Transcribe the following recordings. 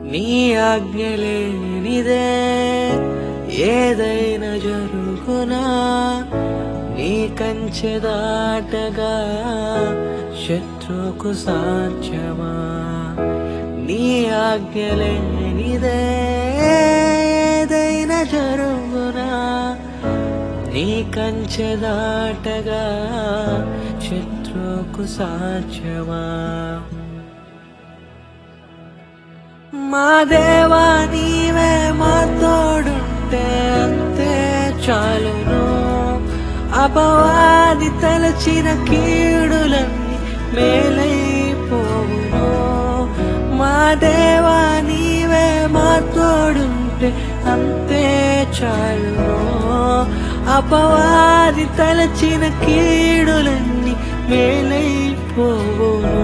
నీ ఆజ్ఞలేనిదే ఏదైనా జరుగునా నీ కంచె దాటగా శత్రుకు సాధ్యమా నీ ఆజ్ఞలేనిదే ఏదైనా జరుగునా నీ కంచె దాటగా శత్రుకు సాధ్యమా మా దేవా నీవే మా తోడుంటే అంతే చాలును అపవాది తలచిన కీడులన్నీ మేలైపోవును మా దేవా నీవే మా తోడుంటే అంతే చాలును అపవాది తలచిన కీడులన్నీ మేలైపోవును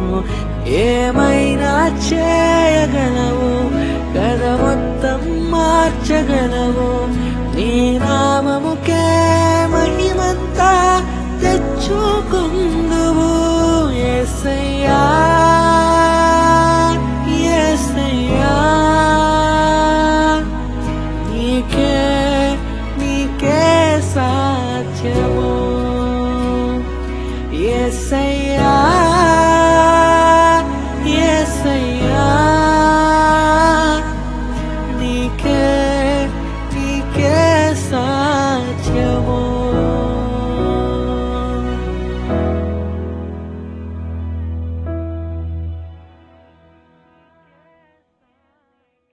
ఏమైనా చేయగలవు కథ మొత్తం మార్చగలవు నీ నామముకే మహిమంతా తెచ్చుకుందువు ఎసయ్యా ఎసయ్యా నీకే నీకే సాధ్యము ఎసయ్యా